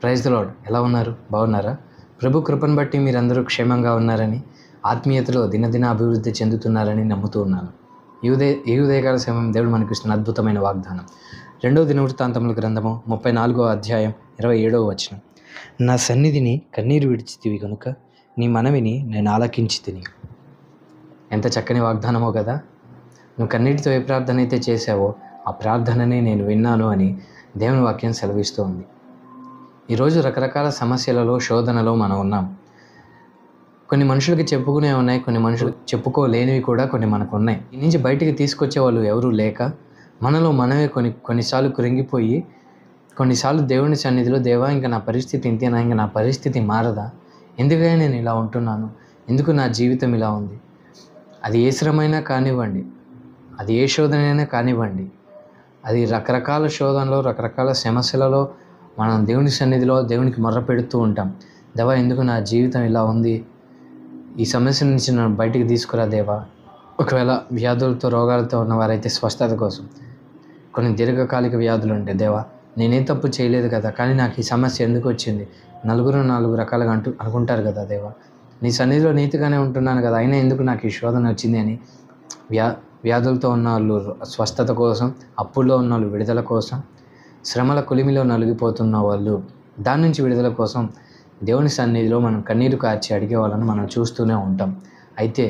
praise lord ఎలా ఉన్నారు బాగున్నారా ప్రభు కృపను బట్టి మీరందరూ క్షేమంగా ఉన్నారని ఆత్మీయతలో దినదిన అభివృద్ధి చెందుతున్నారని నమ్ముతూ ఉన్నాను ఈ ఉదయ ఈ ఉదయకాల సమయం దేవుడు మనకి ఇస్తున్న అద్భుతమైన వాగ్దానం రెండో దినవృత్తాంతముల గ్రంథము ముప్పై నాలుగో అధ్యాయం ఇరవై ఏడవ వచనం నా సన్నిధిని కన్నీరు విడిచితివి కనుక నీ మనవిని నేను ఆలకించి తిని ఎంత చక్కని వాగ్దానమో కదా నువ్వు కన్నీటితో ఏ ప్రార్థన అయితే చేశావో ఆ ప్రార్థనని నేను విన్నాను అని దేవుని వాక్యం సెలవిస్తూ ఉంది ఈరోజు రకరకాల సమస్యలలో శోధనలో మనం ఉన్నాం కొన్ని మనుషులకి చెప్పుకునే ఉన్నాయి కొన్ని మనుషులు చెప్పుకోలేనివి కూడా కొన్ని మనకు ఉన్నాయి ఈ నుంచి బయటికి తీసుకొచ్చే వాళ్ళు ఎవరూ లేక మనలో మనమే కొన్ని కొన్నిసార్లు కృంగిపోయి కొన్నిసార్లు దేవుని సన్నిధిలో దేవా ఇంకా నా పరిస్థితి ఇంతేనా ఇంకా నా పరిస్థితి మారదా ఎందుకని నేను ఇలా ఉంటున్నాను ఎందుకు నా జీవితం ఇలా ఉంది అది ఏ శ్రమైనా కానివ్వండి అది ఏ శోధనైనా కానివ్వండి అది రకరకాల శోధనలో రకరకాల సమస్యలలో మనం దేవుని సన్నిధిలో దేవునికి మొర్ర పెడుతూ ఉంటాం దేవా ఎందుకు నా జీవితం ఇలా ఉంది ఈ సమస్య నుంచి నన్ను బయటికి తీసుకురా దేవా ఒకవేళ వ్యాధులతో రోగాలతో ఉన్నవారైతే స్వస్థత కోసం కొన్ని దీర్ఘకాలిక వ్యాధులు ఉంటాయి దేవా నేనే తప్పు చేయలేదు కదా కానీ నాకు ఈ సమస్య ఎందుకు వచ్చింది నలుగురు నాలుగు రకాలుగా అంటూ అనుకుంటారు కదా దేవా నీ సన్నిధిలో నీతిగానే ఉంటున్నాను కదా అయినా ఎందుకు నాకు ఈ శోధన వచ్చింది అని వ్యా వ్యాధులతో ఉన్న వాళ్ళు స్వస్థత కోసం అప్పుల్లో ఉన్న వాళ్ళు విడుదల కోసం శ్రమల కులిమిలో నలిగిపోతున్న వాళ్ళు దాని నుంచి విడుదల కోసం దేవుని సన్నిధిలో మనం కన్నీరు కార్చి అడిగే వాళ్ళని మనం చూస్తూనే ఉంటాం అయితే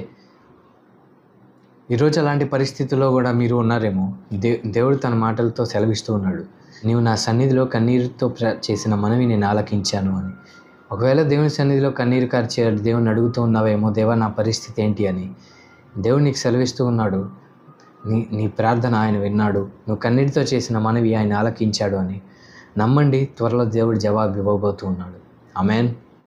ఈరోజు అలాంటి పరిస్థితుల్లో కూడా మీరు ఉన్నారేమో దే దేవుడు తన మాటలతో సెలవిస్తూ ఉన్నాడు నీవు నా సన్నిధిలో కన్నీరుతో ప్ర చేసిన మనవి నేను ఆలకించాను అని ఒకవేళ దేవుని సన్నిధిలో కన్నీరు కార్చే దేవుని అడుగుతూ ఉన్నావేమో దేవా నా పరిస్థితి ఏంటి అని దేవుడు నీకు సెలవిస్తూ ఉన్నాడు నీ నీ ప్రార్థన ఆయన విన్నాడు నువ్వు కన్నీటితో చేసిన మనవి ఆయన ఆలకించాడు అని నమ్మండి త్వరలో దేవుడు జవాబు ఇవ్వబోతూ ఉన్నాడు అమెన్